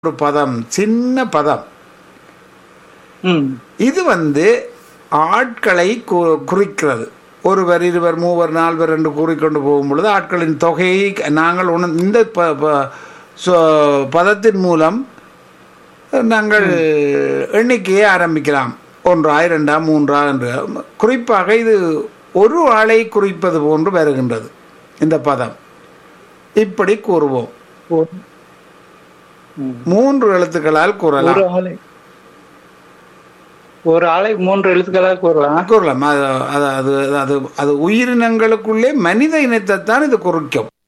ஒரு பதம் சின்ன பதம் ம் இது வந்து ஆட்களை கு- குறிக்கிறது ஒருவர் இருவர் மூவர் நால்வர் என்று கூறிக்கொண்டு போகும் பொழுது ஆட்களின் தொகையை நாங்கள் உண இந்த ப ப- சொ- பதத்தின் மூலம் நாங்கள் எண்ணிக்கையை ஆரம்பிக்கலாம் ஒன்றா இரண்டா மூன்றா என்று குறிப்பாக இது ஒரு ஆளை குறிப்பது போன்று வருகின்றது இந்த பதம் இப்படி கூறுவோம் ஒரு- ம். மூன்று எழுத்துக்களால் கூறலாம் ஒரு ஆளை ஒரு ஆளை மூன்று எழுத்துக்களாக கூறலாம் கூறலாம் அது அது அது அது அது உயிரினங்களுக்குள்ளே மனித இனத்தைத்தான் இது குறிக்கும்